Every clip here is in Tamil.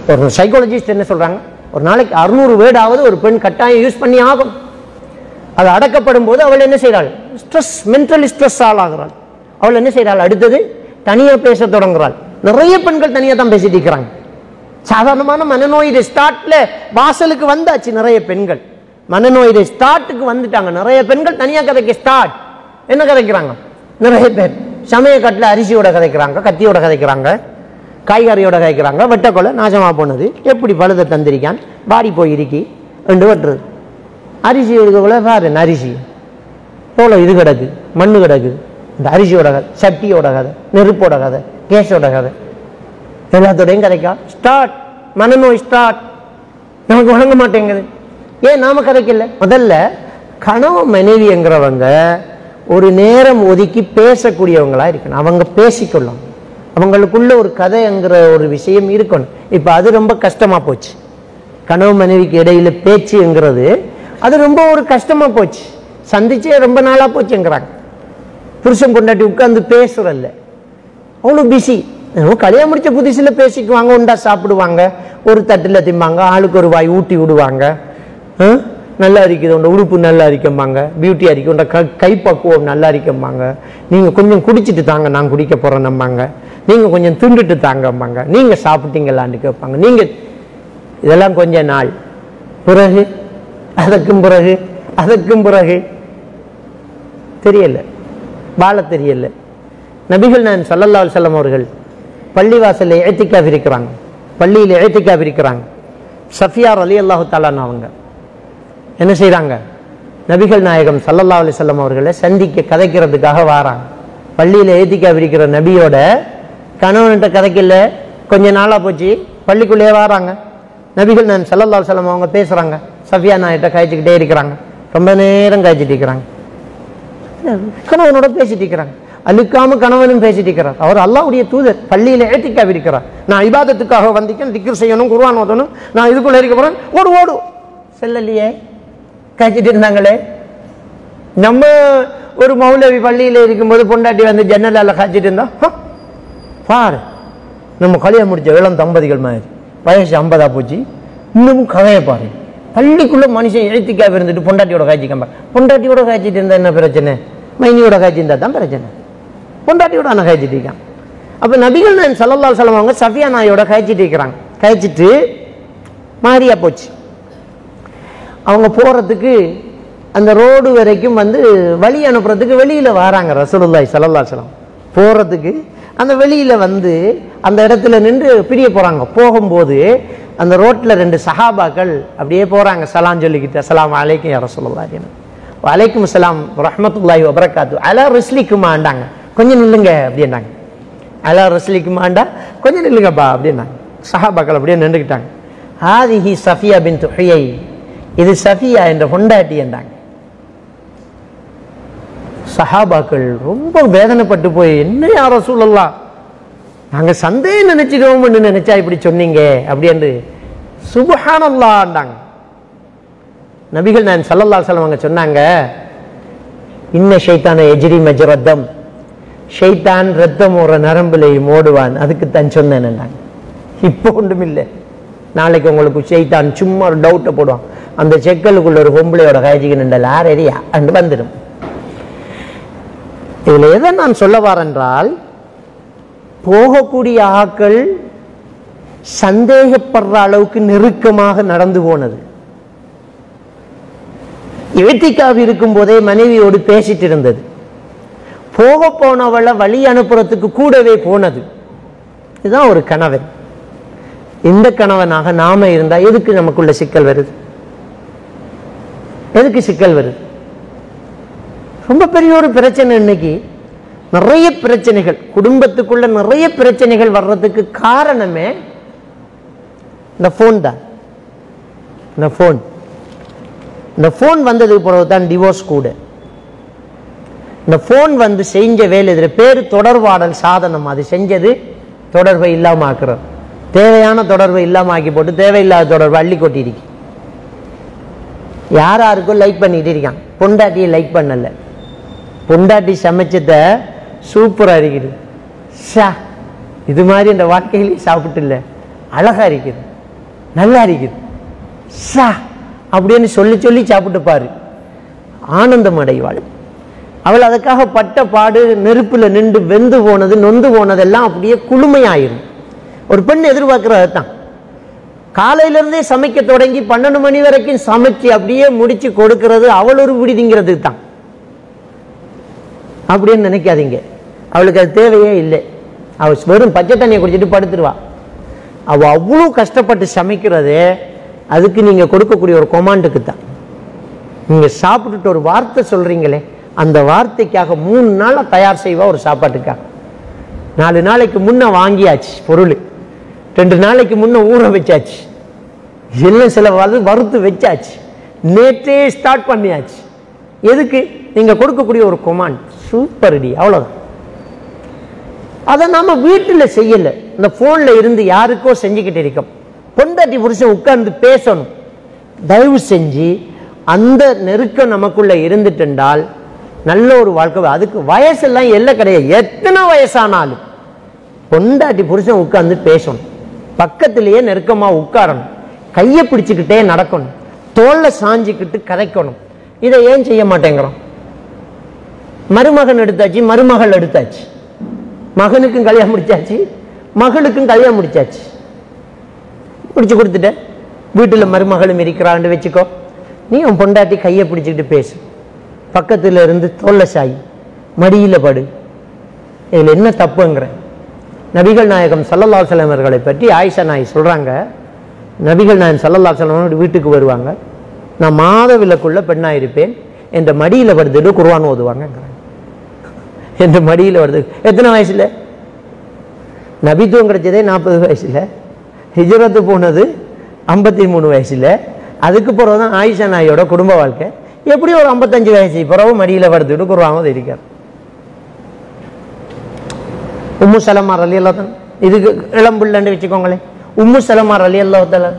ஒரு சைக்காலஜிஸ்ட் என்ன சொல்றாங்க ஒரு நாளைக்கு அறுநூறு வேர்டாவது ஒரு பெண் கட்டாயம் யூஸ் பண்ணி ஆகும் அது அடக்கப்படும் போது அவள் என்ன செய்கிறாள் ஸ்ட்ரெஸ் மென்டலி ஸ்ட்ரெஸ் ஆளாகிறாள் அவள் என்ன செய்கிறாள் அடுத்தது தனியா பேச தொடங்குறாள் நிறைய பெண்கள் தனியா தான் பேசிட்டு இருக்கிறாங்க சாதாரணமான மனநோயுடைய ஸ்டார்ட்ல வாசலுக்கு வந்தாச்சு நிறைய பெண்கள் மனநோயுடைய ஸ்டார்ட்டுக்கு வந்துட்டாங்க நிறைய பெண்கள் தனியா கதைக்க ஸ்டார்ட் என்ன கதைக்கிறாங்க நிறைய பேர் சமயக்கட்டில் அரிசியோட கதைக்கிறாங்க கத்தியோட கதைக்கிறாங்க காய்கறியோட கதைக்கிறாங்க வெட்டக்கொலை நாசமா போனது எப்படி பழுத தந்திரிக்கான் வாடி போய் இருக்கி ரெண்டு வெட்டுறது அரிசி எடுக்கக்குள்ள பாரு அரிசி எவ்வளோ இது கிடக்கு மண்ணு கிடக்கு இந்த அரிசியோட கதை சட்டியோட கதை நெருப்போட கதை கேஸோட கதை எல்லாத்தோடையும் கதைக்கா ஸ்டார்ட் மனநோய் ஸ்டார்ட் நமக்கு வழங்க மாட்டேங்குது ஏன் நாம கதைக்கல முதல்ல கணவன் மனைவிங்கிறவங்க ஒரு நேரம் ஒதுக்கி பேசக்கூடியவங்களா இருக்கணும் அவங்க பேசிக்கொள்ளும் அவங்களுக்குள்ள ஒரு கதைங்கிற ஒரு விஷயம் இருக்கணும் இப்போ அது ரொம்ப கஷ்டமா போச்சு கணவன் மனைவிக்கு இடையில பேச்சுங்கிறது அது ரொம்ப ஒரு கஷ்டமா போச்சு சந்திச்சே ரொம்ப நாளா போச்சுங்கிறாங்க புருஷன் கொண்டாட்டி உட்காந்து பேசுறல்ல அவ்வளோ பிஸி கல்யாணம் முடிச்ச புதுசில் பேசிக்குவாங்க உண்டா சாப்பிடுவாங்க ஒரு தட்டில் திம்பாங்க ஆளுக்கு ஒரு வாய் ஊட்டி விடுவாங்க ஆ? நல்லா இருக்குது உண்ட உடுப்பு நல்லா இருக்கம்பாங்க பியூட்டி அரிக்கும் உண்ட க கைப்பக்குவம் நல்லா இருக்கம்பாங்க நீங்கள் கொஞ்சம் குடிச்சிட்டு தாங்க நான் குடிக்க போகிறேன் நம்பாங்க நீங்கள் கொஞ்சம் திண்டுட்டு தாங்கம்பாங்க நீங்கள் சாப்பிட்டீங்களான்னு கேட்பாங்க நீங்கள் இதெல்லாம் கொஞ்ச நாள் பிறகு அதற்கும் பிறகு அதற்கும் பிறகு தெரியல வாழ தெரியல நபிகள் நான் சல்லல்லா செல்லம் அவர்கள் பள்ளிவாசலில் ஏத்திக்காப் இருக்கிறாங்க பள்ளியில் ஏத்திக்காப் இருக்கிறாங்க சஃபியார் அலி அல்லாஹு தாலான் அவங்க என்ன செய்றாங்க நபிகள் நாயகம் சல்லல்லா அலி செல்லம் அவர்களை சந்திக்க கதைக்கிறதுக்காக வாராங்க பள்ளியில் ஏத்திக்காப் இருக்கிற நபியோட கணவன்கிட்ட கதைக்கல கொஞ்ச நாளாக போச்சு பள்ளிக்குள்ளேயே வராங்க நபிகள் நான் சல்லல்லா அலி செல்லம் அவங்க பேசுகிறாங்க சஃபியா நாயிட்ட காய்ச்சிக்கிட்டே இருக்கிறாங்க ரொம்ப நேரம் காய்ச்சிட்டு இருக்கிறாங்க கணவனோட பேசிட்டு இருக்கிறாங்க அழுக்காம கணவனும் பேசிட்டு இருக்கிறார் அவர் அல்லாவுடைய தூதர் பள்ளியில ஏத்திக்காவி இருக்கிறார் நான் இபாதத்துக்காக வந்திருக்கேன் திக்ர் செய்யணும் குருவான் ஓதணும் நான் இதுக்குள்ள இருக்க போறேன் ஓடு ஓடு செல்லலையே காய்ச்சிட்டு இருந்தாங்களே நம்ம ஒரு மௌலவி பள்ளியில இருக்கும்போது பொண்டாட்டி வந்து ஜன்னலால காய்ச்சிட்டு இருந்தா ஹ, பாரு நம்ம கல்யாணம் முடிச்ச இளம் தம்பதிகள் மாதிரி வயசு ஐம்பதா போச்சு இன்னமும் கதையை பாரு பள்ளிக்குள்ள மனுஷன் எழுத்திக்காக இருந்துட்டு பொண்டாட்டியோட காய்ச்சிக்கம்பா பொண்டாட்டியோட காய்ச்சிட்டு இருந்தா என்ன பிரச்சனை மைனியோட காய்ச்சி இருந்தா தான் பிரச்சனை பொண்டாட்டியோட நான் காய்ச்சிட்டு இருக்கான் அப்ப நபிகள் நான் சல்லல்லா சொல்லம் அவங்க சஃபியா நாயோட காய்ச்சிட்டு இருக்கிறாங்க காய்ச்சிட்டு மாறியா போச்சு அவங்க போறதுக்கு அந்த ரோடு வரைக்கும் வந்து வழி அனுப்புறதுக்கு வெளியில வராங்க ரசூலுல்லாஹி ஸல்லல்லாஹு அலைஹி வஸல்லம் போறதுக்கு அந்த வெளியில வந்து அந்த இடத்துல நின்று பிரிய போறாங்க போகும்போது அந்த ரோட்ல ரெண்டு சஹாபாக்கள் அப்படியே போறாங்க சலாம் சொல்லிக்கிட்டு அஸ்ஸலாமு அலைக்கும் யா ரசூலுல்லாஹி வலைக்கும் அஸ்ஸலாம் ரஹ்மத்துல்லாஹி வபரகாத்து அலா ரிஸ்லிக்குமாண்டாங்க கொஞ்சம் நில்லுங்க அப்படின்னாங்க அலா ரிஸ்லிக்குமாண்டா கொஞ்சம் நில்லுங்கப்பா அப்படின்னாங்க சஹாபாக்கள் அப்படியே நின்றுக்கிட்டாங்க ஹாதிஹி சஃபியா பின் துஹையை இது சஃபியா என்ற பொண்டாட்டி என்றாங்க சஹாபாக்கள் ரொம்ப வேதனைப்பட்டு போய் என்ன யார சூழலாம் நாங்க சந்தேகம் நினைச்சிடுவோம்னு நினைச்சா இப்படி சொன்னீங்க அப்படின்னு சுபஹானல்லாண்டாங்க நபிகள் நான் சல்லல்லா செல்லம் அவங்க சொன்னாங்க இன்ன ஷைத்தான எஜ்ரி மஜ்ரத்தம் ஷைத்தான் ரத்தம் ஒரு நரம்புலையும் ஓடுவான் அதுக்கு தான் சொன்னேன் இப்போ ஒன்றும் இல்லை நாளைக்கு உங்களுக்கு ஷைத்தான் சும்மா ஒரு டவுட்டை போடுவான் அந்த செக்கலுக்குள்ள ஒரு பொம்பளையோட காய்ச்சிக்கு நின்றல் ஆர் எரியா அண்டு வந்துடும் இதுல எதை நான் சொல்ல வரேன்றால் போகக்கூடிய ஆக்கள் சந்தேகப்படுற அளவுக்கு நெருக்கமாக நடந்து போனது எழுத்திக்காவி இருக்கும் போதே மனைவியோடு பேசிட்டு இருந்தது போக போனவளை வழி அனுப்புறதுக்கு கூடவே போனது இதுதான் ஒரு கணவன் இந்த கணவனாக நாம இருந்தா எதுக்கு நமக்குள்ள சிக்கல் வருது எதுக்கு சிக்கல் வருது ரொம்ப பெரிய ஒரு பிரச்சனை இன்னைக்கு நிறைய பிரச்சனைகள் குடும்பத்துக்குள்ள நிறைய பிரச்சனைகள் வர்றதுக்கு காரணமே இந்த ஃபோன் தான் இந்த ஃபோன் இந்த ஃபோன் வந்ததுக்கு பிறகு தான் டிவோர்ஸ் கூட இந்த ஃபோன் வந்து செஞ்ச வேலை இதில் பேர் தொடர்பாடல் சாதனம் அது செஞ்சது தொடர்பை இல்லாம ஆக்குறது தேவையான தொடர்பை இல்லாம ஆக்கி போட்டு தேவையில்லாத தொடர்பை அள்ளி கொட்டிருக்கு யார் யாருக்கும் லைக் பண்ணிட்டு இருக்கான் பொண்டாட்டியை லைக் பண்ணல பொண்டாட்டி சமைச்சத சூப்பரா இருக்குது ஷா இது மாதிரி இந்த வாழ்க்கையிலேயே சாப்பிட்டு இல்லை அழகா இருக்குது நல்லா இருக்குது சா அப்படின்னு சொல்லி சொல்லி சாப்பிட்டு பாரு ஆனந்தம் அடைவாள் அவள் அதுக்காக பட்ட பாடு நெருப்புல நின்று வெந்து போனது நொந்து போனதெல்லாம் அப்படியே குளுமையாயிரும் ஒரு பெண் எதிர்பார்க்கறது தான் காலையில இருந்தே சமைக்க தொடங்கி பன்னெண்டு மணி வரைக்கும் சமைச்சு அப்படியே முடிச்சு கொடுக்கிறது அவள் ஒரு விடுதிங்கிறதுக்கு தான் அப்படின்னு நினைக்காதீங்க அவளுக்கு அது தேவையே இல்லை அவள் வெறும் பச்சை தண்ணியை குடிச்சிட்டு படுத்துருவா அவள் அவ்வளோ கஷ்டப்பட்டு சமைக்கிறதே அதுக்கு நீங்க கொடுக்கக்கூடிய ஒரு கொமாண்டுக்கு தான் நீங்க சாப்பிட்டுட்டு ஒரு வார்த்தை சொல்றீங்களே அந்த வார்த்தைக்காக மூணு நாளா தயார் செய்வா ஒரு சாப்பாட்டுக்காக நாலு நாளைக்கு முன்ன வாங்கியாச்சு பொருள் ரெண்டு நாளைக்கு முன்ன ஊற வச்சாச்சு எல்லாம் சில வறு வறுத்து வச்சாச்சு நேற்றே ஸ்டார்ட் பண்ணியாச்சு எதுக்கு நீங்க கொடுக்கக்கூடிய ஒரு கொமாண்ட் சூப்பர் டி அவ்வளவுதான் அதை நாம வீட்டுல செய்யல இந்த போன்ல இருந்து யாருக்கோ செஞ்சுக்கிட்டு இருக்கோம் பொண்டாட்டி புருஷன் உட்கார்ந்து பேசணும் தயவு செஞ்சு அந்த நெருக்கம் நமக்குள்ள இருந்துட்டுண்டால் நல்ல ஒரு வாழ்க்கை அதுக்கு வயசெல்லாம் எல்லை கிடையாது எத்தனை வயசானாலும் பொண்டாட்டி புருஷன் உட்கார்ந்து பேசணும் பக்கத்திலேயே நெருக்கமா உட்காரணும் கையை பிடிச்சுக்கிட்டே நடக்கணும் தோல்ல சாஞ்சிக்கிட்டு கதைக்கணும் இதை ஏன் செய்ய மாட்டேங்கிறோம் மருமகன் எடுத்தாச்சு மருமகள் எடுத்தாச்சு மகனுக்கும் கல்யாணம் முடிச்சாச்சு மகளுக்கும் கல்யாணம் முடிச்சாச்சு முடிச்சு கொடுத்துட்டேன் வீட்டில் மருமகளும் இருக்கிறான்னு வச்சுக்கோ நீ உன் பொண்டாட்டி கையை பிடிச்சிக்கிட்டு பேசு பக்கத்துல இருந்து தோல்ல சாய் மடியில படு இதில் என்ன தப்புங்கிற நபிகள் நாயகம் சல்லல்லா செல்லம் அவர்களை பற்றி ஆயிஷா நாய் சொல்றாங்க நபிகள் நாயகம் சல்லல்லா செல்லம் வீட்டுக்கு வருவாங்க நான் மாத விலக்குள்ள பெண்ணா இருப்பேன் என்ற மடியில படுத்துட்டு குர்ஆன் ஓதுவாங்கங்கிறாங்க என்ற மடியில வருது எத்தனை வயசுல நபித்துவம் கிடைச்சதே நாற்பது வயசுல ஹிஜ்ரத்து போனது ஐம்பத்தி மூணு வயசுல அதுக்கு பிறகு தான் ஆயிஷா நாயோட குடும்ப வாழ்க்கை எப்படி ஒரு ஐம்பத்தஞ்சு வயசு பிறகு மடியில படுத்துட்டு குருவாங்க இருக்கார் உம்மு சலமா ரலி அல்லா இதுக்கு இளம்புள்ளன்னு வச்சுக்கோங்களேன் உம்மு சலமா ரலி அல்லா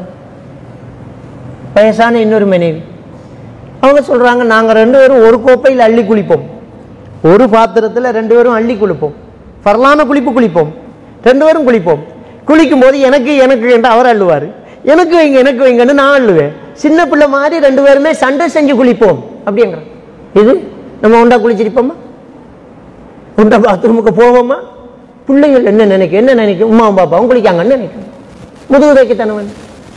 வயசான இன்னொரு மனைவி அவங்க சொல்றாங்க நாங்க ரெண்டு பேரும் ஒரு கோப்பையில் அள்ளி குளிப்போம் ஒரு பாத்திரத்துல ரெண்டு பேரும் அள்ளி குளிப்போம் பரலான குளிப்பு குளிப்போம் ரெண்டு பேரும் குளிப்போம் குளிக்கும் போது எனக்கு எனக்கு என்று அவர் அள்ளுவார் எனக்கு வைங்க எனக்கு வைங்கன்னு நான் அள்ளுவேன் சின்ன பிள்ளை மாதிரி ரெண்டு பேருமே சண்டை செஞ்சு குளிப்போம் அப்படிங்கிற இது நம்ம உண்டா குளிச்சிருப்போமா உண்டா பாத்ரூமுக்கு போவோமா பிள்ளைகள் என்ன நினைக்கும் என்ன நினைக்கும் உமா பாப்பாவும் குளிக்காங்கன்னு நினைக்கும் முதுகுதைக்கு தனவன்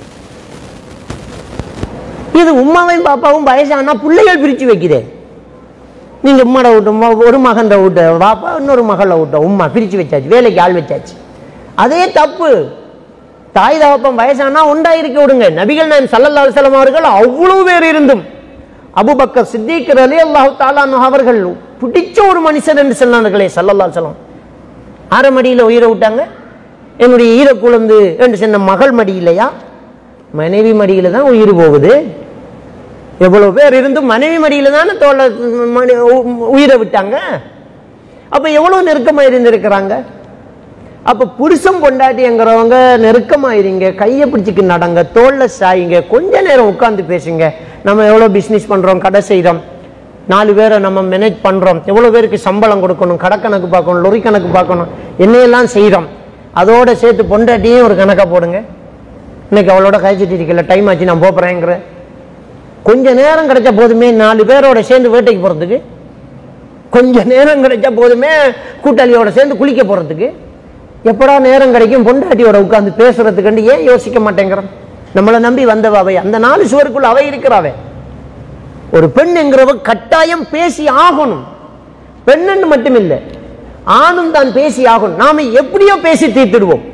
இது உமாவையும் பாப்பாவும் வயசானா பிள்ளைகள் பிரிச்சு வைக்குதே நீங்க உம்மாட விட்டோம் ஒரு மகன் விட்ட பாப்பா இன்னொரு மகளை விட்டோம் உம்மா பிரிச்சு வச்சாச்சு வேலைக்கு ஆள் வச்சாச்சு அதே தப்பு தாய் தகப்பன் வயசானா உண்டா இருக்க விடுங்க நபிகள் நான் சல்லல்லா அலுவலம் அவர்கள் அவ்வளவு பேர் இருந்தும் அபுபக்கர் சித்திக் அலி அல்லாஹு தாலான் அவர்கள் பிடிச்ச ஒரு மனுஷன் என்று சொன்னார்களே சல்லல்லா அலுவலம் ஆற மடியில உயிரை விட்டாங்க என்னுடைய ஈர குழந்து என்று சொன்ன மகள் மடியிலையா மனைவி மடியில தான் உயிர் போகுது எவ்வளவு பேர் இருந்தும் மனைவி மடியில தானே தோலை மணி உ- உயிரை விட்டாங்க அப்ப எவ்வளவு நெருக்கமா இருந்திருக்கிறாங்க அப்ப புருஷன் பொண்டாட்டிங்கிறவங்க நெருக்கமா இருங்க கையை பிடிச்சிக்கு நடங்க தோல்ல சாயுங்க கொஞ்ச நேரம் உட்கார்ந்து பேசுங்க நம்ம எவ்வளவு பிசினஸ் பண்றோம் கடை செய்றோம் நாலு பேரை நம்ம மேனேஜ் பண்றோம் எவ்வளவு பேருக்கு சம்பளம் கொடுக்கணும் கடக்கணக்கு பார்க்கணும் லொரி கணக்கு பார்க்கணும் என்னையெல்லாம் செய்றோம் அதோட சேர்த்து பொண்டாட்டியும் ஒரு கணக்கா போடுங்க இன்னைக்கு அவளோட கழிச்சிட்டு இருக்கல டைம் ஆச்சு நான் போறேங்கிற கொஞ்ச நேரம் கிடைச்ச போதுமே நாலு பேரோட சேர்ந்து வேட்டைக்கு போறதுக்கு கொஞ்ச நேரம் கிடைச்சா போதுமே கூட்டாளியோட சேர்ந்து குளிக்க போறதுக்கு எப்படா நேரம் கிடைக்கும் பொண்டாட்டியோட உட்கார்ந்து பேசுறதுக்கு ஏன் யோசிக்க மாட்டேங்கிறோம் நம்மளை நம்பி வந்தவ அவை அந்த நாலு சுவருக்குள்ள அவை இருக்கிறாவே ஒரு பெண் என்கிறவ கட்டாயம் பேசி ஆகணும் பெண்ணுன்னு மட்டும் இல்லை ஆணும் தான் பேசி ஆகணும் நாம எப்படியோ பேசி தீர்த்துடுவோம்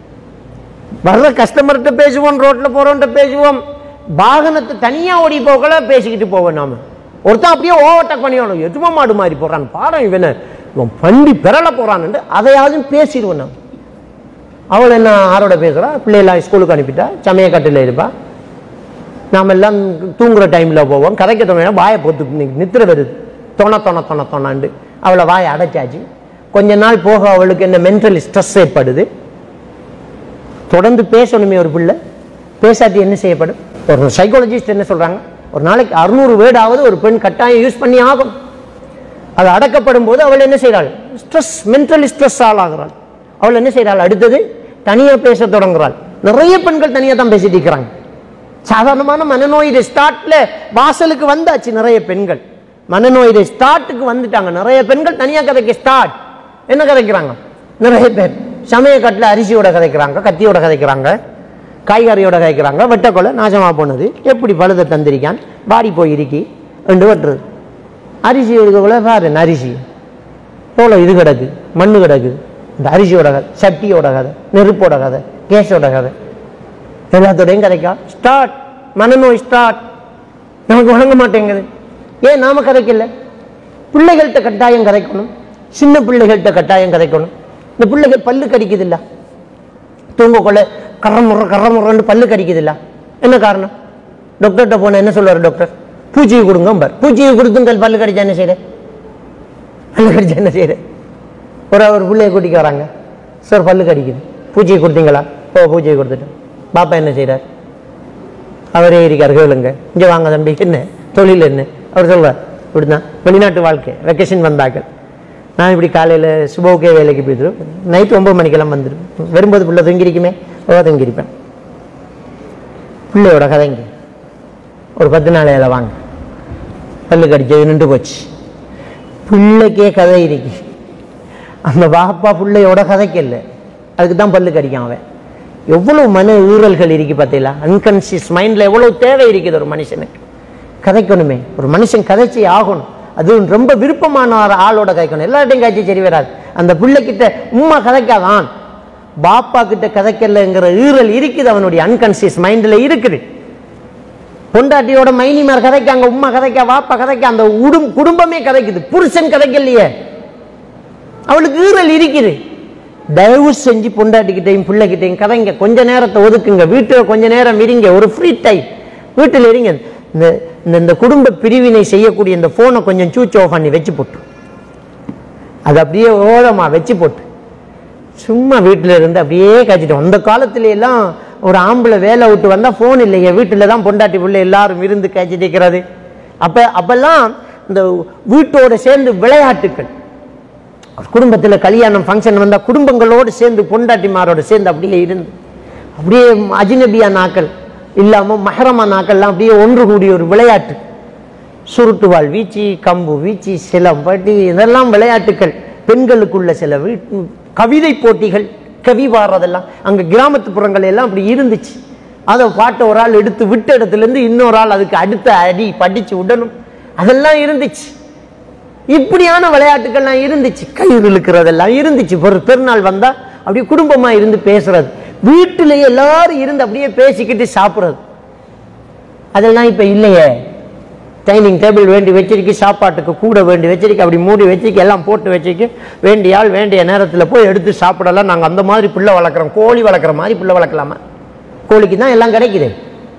வர்ற கஸ்டமர்கிட்ட பேசுவோம் ரோட்ல போறவன்ட்ட பேசுவோம் வாகனத்தை தனியா ஓடி போகல பேசிக்கிட்டு போவோம் நாம ஒருத்தன் அப்படியே ஓவர்டேக் பண்ணிடணும் எதுவும் மாடு மாதிரி போறான் பாடம் இவன இவன் பண்டி பெறல போறான்னு அதையாவது பேசிடுவோம் நாம் அவள் என்ன ஆரோட பேசுறா பிள்ளைலாம் ஸ்கூலுக்கு அனுப்பிட்டா சமயக்கட்டில் இருப்பா நாம எல்லாம் தூங்குற டைம்ல போவோம் கதைக்க தோணா வாயை பொத்து நித்திர வருது தொண தொண தொண தொணாண்டு அவளை வாயை அடைச்சாச்சு கொஞ்ச நாள் போக அவளுக்கு என்ன மென்டல் ஸ்ட்ரெஸ் ஏற்படுது தொடர்ந்து பேசணுமே ஒரு பிள்ளை பேசாட்டி என்ன செய்யப்படும் ஒரு சைக்காலஜிஸ்ட் என்ன சொல்றாங்க ஒரு நாளைக்கு அறுநூறு வேர்டாவது ஒரு பெண் கட்டாயம் யூஸ் பண்ணி ஆகும் அது அடக்கப்படும் போது அவள் என்ன செய்கிறாள் ஸ்ட்ரெஸ் மென்டலி ஸ்ட்ரெஸ் ஆளாகிறாள் அவள் என்ன செய்கிறாள் அடுத்தது தனியா பேச தொடங்குறாள் நிறைய பெண்கள் தனியா தான் பேசிட்டு இருக்கிறாங்க சாதாரணமான மனநோயுடைய ஸ்டார்ட்ல வாசலுக்கு வந்தாச்சு நிறைய பெண்கள் மனநோயுடைய ஸ்டார்ட்டுக்கு வந்துட்டாங்க நிறைய பெண்கள் தனியா கதைக்க ஸ்டார்ட் என்ன கதைக்கிறாங்க நிறைய பேர் சமயக்கட்டில் அரிசியோட கதைக்கிறாங்க கத்தியோட கதைக்கிறாங்க காய்கறியோட கதைக்கிறாங்க வெட்டக்கொலை நாசமா போனது எப்படி பழுத தந்திரிக்கான் வாடி போய் இருக்கி ரெண்டு வெட்டுறது அரிசி எடுக்கக்குள்ள பாரு அரிசி எவ்வளோ இது கிடக்கு மண்ணு கிடக்கு இந்த அரிசியோட கதை சட்டியோட கதை நெருப்போட கதை கேஸோட கதை எல்லாத்தோடையும் கதைக்கா ஸ்டார்ட் மனநோய் ஸ்டார்ட் நமக்கு வழங்க மாட்டேங்குது ஏன் நாம கதைக்கல பிள்ளைகள்கிட்ட கட்டாயம் கதைக்கணும் சின்ன பிள்ளைகள்கிட்ட கட்டாயம் கதைக்கணும் இந்த பிள்ளைகள் பல்லு கடிக்குது இல்ல தூங்கக்குள்ள கரமுற கரமுறன்னு பல்லு கடிக்குது இல்ல என்ன காரணம் டாக்டர்கிட்ட போன என்ன சொல்லுவார் டாக்டர் பூச்சியை கொடுங்க பார் பூச்சியை கொடுத்துங்கள் பல்லு கடிச்சா என்ன செய்யற பல்லு கடிச்சா என்ன செய்யற ஒரு ஒரு பிள்ளைய கூட்டிக்கு வராங்க சார் பல்லு கடிக்குது பூச்சியை கொடுத்தீங்களா ஓ பூச்சியை கொடுத்துட்டேன் பாப்பா என்ன செய்றார் அவரே இருக்கார் கேளுங்க இங்க வாங்க தம்பி என்ன தொழில் என்ன அவர் சொல்றார் இப்படிதான் வெளிநாட்டு வாழ்க்கை வெக்கேஷன் வந்தாக்கள் நான் இப்படி காலையில் சுபோக்கே வேலைக்கு போயிட்டு நைட் ஒன்பது மணிக்கெல்லாம் வந்துடும் வரும்போது பிள்ளை தூங்கிருக்குமே ஓ தூங்கிருப்பேன் பிள்ளையோட கதைங்க ஒரு பத்து நாளையில வாங்க பல்லு கடிச்சது நின்று போச்சு பிள்ளைக்கே கதை இருக்கு அந்த பாப்பா பிள்ளையோட கதைக்கல அதுக்கு தான் பல்லு கடிக்கான் அவன் எவ்வளவு மன ஊழல்கள் இருக்கு பார்த்தீங்களா அன்கான்சியஸ் மைண்ட்ல எவ்வளவு தேவை இருக்குது ஒரு மனுஷனுக்கு கதைக்கணுமே ஒரு மனுஷன் கதைச்சி ஆகணும் அது ரொம்ப விருப்பமான ஒரு ஆளோட கதைக்கணும் எல்லார்ட்டையும் காய்ச்சி சரி வராது அந்த பிள்ளைகிட்ட உம்மா கதைக்காதான் பாப்பா கிட்ட கதைக்கலங்கிற ஈரல் இருக்குது அவனுடைய அன்கான்சியஸ் மைண்ட்ல இருக்குது பொண்டாட்டியோட மைனிமார் கதைக்காங்க உம்மா கதைக்க வாப்பா கதைக்க அந்த உடும் குடும்பமே கதைக்குது புருஷன் கதைக்கலையே அவளுக்கு ஈரல் இருக்குது தயவு செஞ்சு பொண்டாட்டிக்கிட்டையும் பிள்ளைகிட்டையும் கதைங்க கொஞ்ச நேரத்தை ஒதுக்குங்க வீட்டுல கொஞ்ச நேரம் இருங்க ஒரு ஃப்ரீ டைம் வீட்டில் இருங்க இந்த இந்த இந்த குடும்ப பிரிவினை செய்யக்கூடிய இந்த ஃபோனை கொஞ்சம் சூச் ஆஃப் பண்ணி வச்சு போட்டு அது அப்படியே ஓரமா வச்சு போட்டு சும்மா வீட்டில் இருந்து அப்படியே காய்ச்சிட்டோம் அந்த காலத்துல எல்லாம் ஒரு ஆம்பளை வேலை விட்டு வந்தா ஃபோன் இல்லையே வீட்டில் தான் பொண்டாட்டி பிள்ளை எல்லாரும் விருந்து காய்ச்சிட்டு இருக்கிறது அப்ப அப்பெல்லாம் இந்த வீட்டோட சேர்ந்து விளையாட்டுக்கள் ஒரு குடும்பத்துல கல்யாணம் ஃபங்க்ஷன் வந்தா குடும்பங்களோடு சேர்ந்து பொண்டாட்டிமாரோட சேர்ந்து அப்படியே இருந்து அப்படியே அஜினபியா நாக்கள் இல்லாம மஹரமா நாக்கள்லாம் அப்படியே ஒன்று கூடிய ஒரு விளையாட்டு சுருட்டுவாள் வீச்சு கம்பு வீச்சு சிலம் பட்டி இதெல்லாம் விளையாட்டுக்கள் பெண்களுக்குள்ள சில வீ கவிதை போட்டிகள் கவி பாடுறதெல்லாம் அங்க கிராமத்து புறங்கள் எல்லாம் அப்படி இருந்துச்சு அதை பாட்டை ஒரு ஆள் எடுத்து விட்ட இடத்துல இருந்து இன்னொரு ஆள் அதுக்கு அடுத்த அடி படிச்சு விடணும் அதெல்லாம் இருந்துச்சு இப்படியான விளையாட்டுகள்லாம் இருந்துச்சு கயிறு இழுக்கிறதெல்லாம் இருந்துச்சு ஒரு பெருநாள் வந்தா அப்படியே குடும்பமா இருந்து பேசுறது வீட்டிலேயே எல்லாரும் இருந்து அப்படியே பேசிக்கிட்டு சாப்பிடுறது அதெல்லாம் இப்ப இல்லையே டைனிங் டேபிள் வேண்டி வச்சிருக்கு சாப்பாட்டுக்கு கூட வேண்டி வச்சிருக்கு அப்படி மூடி வச்சிருக்கு எல்லாம் போட்டு வச்சிருக்கு வேண்டிய ஆள் வேண்டிய நேரத்தில் போய் எடுத்து சாப்பிடலாம் நாங்கள் அந்த மாதிரி பிள்ளை வளர்க்குறோம் கோழி வளர்க்குற மாதிரி பிள்ளை வளர்க்கலாமா கோழிக்கு தான் எல்லாம் கிடைக்குது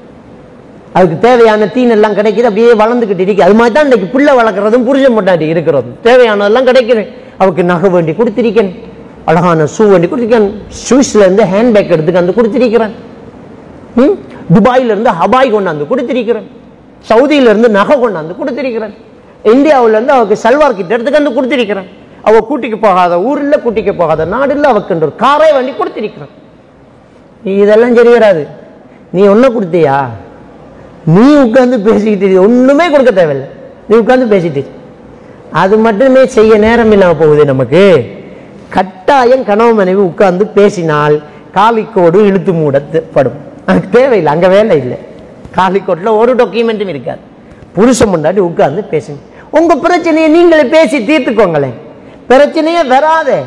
அதுக்கு தேவையான தீன் எல்லாம் கிடைக்குது அப்படியே வளர்ந்துக்கிட்டு இருக்கு அது மாதிரி தான் இன்னைக்கு பிள்ளை வளர்க்குறதும் புருஷன் பொண்டாட்டி இருக்கிறதும் தேவையானதெல்லாம் கிடைக்குது அவருக்கு நகை வேண்டி கொடுத்திருக்கேன் அழகான ஷூ வேண்டி கொடுத்திருக்கேன் ஷூஸ்ல இருந்து ஹேண்ட்பேக் எடுத்துக்கு வந்து கொடுத்திருக்கிறேன் ம்? துபாயில இருந்து ஹபாய் கொண்டாந்து கொடுத்திருக்கிறேன் சவுதியில இருந்து நகை கொண்டாந்து கொடுத்திருக்கிறேன் இந்தியாவுல இருந்து அவருக்கு சல்வார் கிட்ட எடுத்துக்கு வந்து கொடுத்திருக்கிறேன் அவ கூட்டிக்கு போகாத ஊர் இல்ல கூட்டிக்கு போகாத நாடு இல்ல அவக்கு ஒரு காரை வண்டி கொடுத்திருக்கிறேன் நீ இதெல்லாம் சரி வராது நீ ஒன்ன கொடுத்தியா நீ உட்கார்ந்து பேசிக்கிட்டு இரு. ஒண்ணுமே கொடுக்க தேவையில்லை நீ உட்கார்ந்து பேசிட்டு இரு. அது மட்டுமே செய்ய நேரம் இல்லாம போகுது நமக்கு கட்டாயம் கணவன் மனைவி உட்கார்ந்து பேசினால் காலிக்கோடு இழுத்து மூடப்படும் அதுக்கு தேவையில்லை அங்க வேலை இல்லை காலிக்கோட்டில் ஒரு டாக்குமெண்ட்டும் இருக்காது புருஷன் முன்னாடி உட்கார்ந்து பேசுங்க உங்க பிரச்சனையை நீங்களே பேசி தீர்த்துக்கோங்களேன் பிரச்சனையே வராதே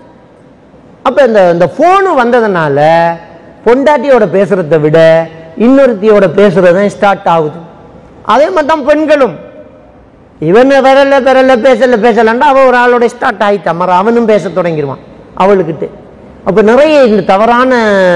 அப்ப இந்த இந்த போனு வந்ததுனால பொண்டாட்டியோட பேசுறதை விட இன்னொருத்தியோட பேசுறது தான் ஸ்டார்ட் ஆகுது அதே மாதிரி தான் பெண்களும் இவன் விரல விரல பேசல பேசலண்டா அவ ஒரு ஆளோட ஸ்டார்ட் ஆயிட்டா மற அவனும் பேச தொடங்கிடுவான் அவளுக்கிட்டு அப்ப நிறைய இந்த தவறான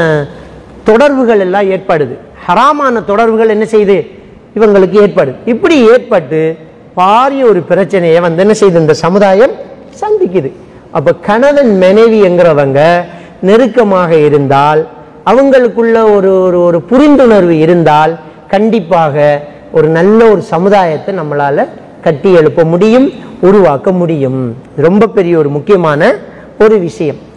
தொடர்புகள் எல்லாம் ஏற்படுது ஹராமான தொடர்புகள் என்ன செய்யுது இவங்களுக்கு ஏற்படுது இப்படி ஏற்பட்டு பாரிய ஒரு பிரச்சனையை வந்து என்ன செய்யுது இந்த சமுதாயம் சந்திக்குது அப்ப கணவன் மனைவிங்கிறவங்க நெருக்கமாக இருந்தால் அவங்களுக்குள்ள ஒரு ஒரு ஒரு புரிந்துணர்வு இருந்தால் கண்டிப்பாக ஒரு நல்ல ஒரு சமுதாயத்தை நம்மளால கட்டி எழுப்ப முடியும் உருவாக்க முடியும் இது ரொம்ப பெரிய ஒரு முக்கியமான ஒரு விஷயம்